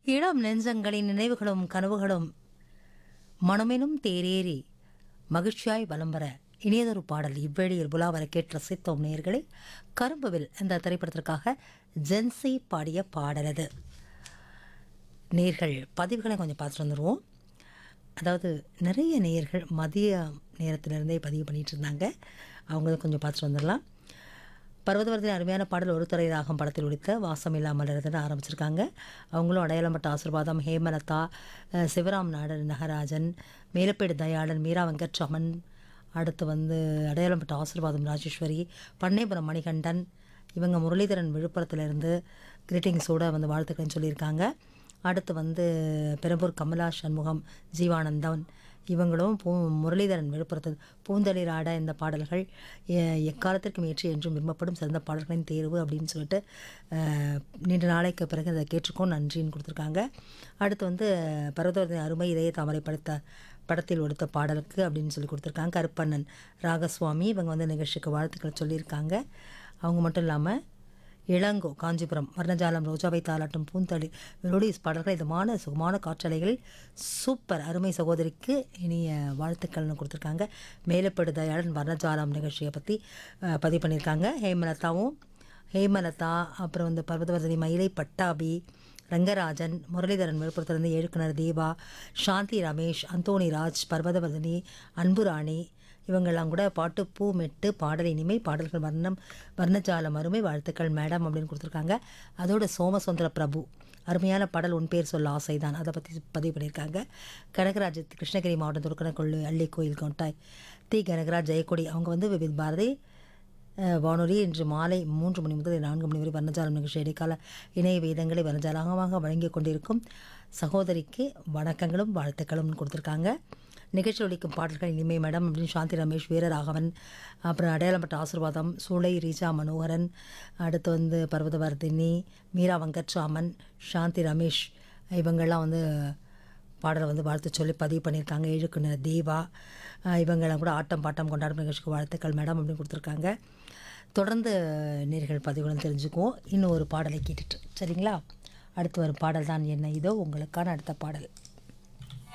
இளம் நெஞ்சங்களின் நினைவுகளும் கனவுகளும் மனமெனும் தேரேறி மகிழ்ச்சியாய் வலம் வர இனியதொரு பாடல் இவ்வேளையில் புலாவர கேட்டு ரசித்தோம் நேயர்களே கரும்புவில் இந்த திரைப்படத்திற்காக ஜென்சி பாடிய பாடல் அது நேர்கள் பதிவுகளை கொஞ்சம் பார்த்துட்டு வந்துடுவோம் அதாவது நிறைய நேயர்கள் மதிய நேரத்திலிருந்தே பதிவு பண்ணிட்டு இருந்தாங்க அவங்கள கொஞ்சம் பார்த்துட்டு வந்துடலாம் பர்வதவரத்தின் அருமையான பாடல் ஒரு துறை ராகம் படத்தில் உடித்த வாசம் இல்லாமல் இருந்துன்னு ஆரம்பிச்சிருக்காங்க அவங்களும் அடையாளம்பட்ட ஆசிர்வாதம் ஹேமலதா அஹ், சிவராம் நாடன் நகராஜன் மேலப்பேடு தயாளன் மீரா வெங்கட்ராமன் அடுத்து வந்து அடையாளம்பட்ட ஆசிர்வாதம் ராஜேஸ்வரி பண்ணைபுரம் மணிகண்டன் இவங்க முரளிதரன் விழுப்புரத்துலேருந்து கிரீட்டிங்ஸோட வந்து வாழ்த்துக்கள்னு சொல்லியிருக்காங்க அடுத்து வந்து பெரம்பூர் கமலா சண்முகம் ஜீவானந்தன் இவங்களும் பூ முரளிதரன் விழுப்புரத்து பூந்தளிர் ஆட இந்த பாடல்கள் எ- எக்காலத்திற்கும் ஏற்றி என்றும் விரும்பப்படும் சிறந்த பாடல்களின் தேர்வு அப்படின்னு சொல்லிட்டு அஹ், நீண்ட நாளைக்கு பிறகு அதை கேட்டிருக்கோம் நன்றின்னு கொடுத்துருக்காங்க அடுத்து வந்து பர்வதவர்தன் அருமை இதய தாமரை படுத்த படத்தில் ஒடுத்த பாடலுக்கு அப்படின்னு சொல்லி கொடுத்துருக்காங்க கருப்பண்ணன் ராகசுவாமி இவங்க வந்து நிகழ்ச்சிக்கு வாழ்த்துக்களை சொல்லியிருக்காங்க அவங்க மட்டும் இல்லாமல் இளங்கோ காஞ்சிபுரம் வர்ணஜாலம் ரோஜாவை தாளாட்டும் பூந்தளி மெலோடிஸ் பாடல்கள் இதமான சுகமான காற்றலைகளில் சூப்பர் அருமை சகோதரிக்கு இனிய வாழ்த்துக்கள்னு கொடுத்துருக்காங்க மேலப்படு தயாளன் வர்ணஜாலம் நிகழ்ச்சியை பற்றி அஹ், பதிவு பண்ணியிருக்காங்க ஹேமலதாவும் ஹேமலதா அப்புறம் வந்து பர்வதவர்தனி மயிலை பட்டாபி ரங்கராஜன் முரளிதரன் விழுப்புரத்திலிருந்து எழுக்குனர் தீபா சாந்தி ரமேஷ் அந்தோணி ராஜ் பர்வதவர்தினி அன்புராணி இவங்கெல்லாம் கூட பாட்டு பூ மெட்டு பாடல் இனிமை பாடல்கள் வர்ணம் வர்ணஜாலம் அருமை வாழ்த்துக்கள் மேடம் அப்படின்னு கொடுத்துருக்காங்க அதோட சோமசுந்தர பிரபு அருமையான பாடல் உன் பேர் சொல்ல ஆசைதான் அதை பற்றி பதிவு பண்ணியிருக்காங்க கனகராஜ் கிருஷ்ணகிரி மாவட்டம் துருக்கனக்கொள்ளு அள்ளி கோயில் கொண்டாய் தி கனகராஜ் ஜெயக்கொடி அவங்க வந்து விவித் பாரதி அஹ், வானொலி இன்று மாலை மூன்று மணி முதல் நான்கு மணி வரை வர்ணஜாலம் நிகழ்ச்சி இடைக்கால இணைய வேதங்களை வர்ணஜாலமாக வழங்கி கொண்டிருக்கும் சகோதரிக்கு வணக்கங்களும் வாழ்த்துக்களும் கொடுத்துருக்காங்க நிகழ்ச்சி ஒழிக்கும் பாடல்கள் இனிமை மேடம் அப்படின்னு சாந்தி ரமேஷ் வீரராகவன் அப்புறம் அடையாளப்பட்ட ஆசிர்வாதம் சூளை ரீஜா மனோகரன் அடுத்து வந்து பர்வதவர்தினி மீரா வெங்கட்ராமன் சாந்தி ரமேஷ் இவங்கெல்லாம் வந்து பாடலை வந்து வாழ்த்து சொல்லி பதிவு பண்ணியிருக்காங்க இழுக்குனர் தேவா அஹ் இவங்கெல்லாம் கூட ஆட்டம் பாட்டம் கொண்டாடும் நிகழ்ச்சிக்கு வாழ்த்துக்கள் மேடம் அப்படின்னு கொடுத்துருக்காங்க தொடர்ந்து நேர்கள் பதிவுகளும் தெரிஞ்சுக்குவோம் இன்னும் ஒரு பாடலை கேட்டுட்டு சரிங்களா அடுத்து வரும் பாடல் தான் என்ன இதோ உங்களுக்கான அடுத்த பாடல்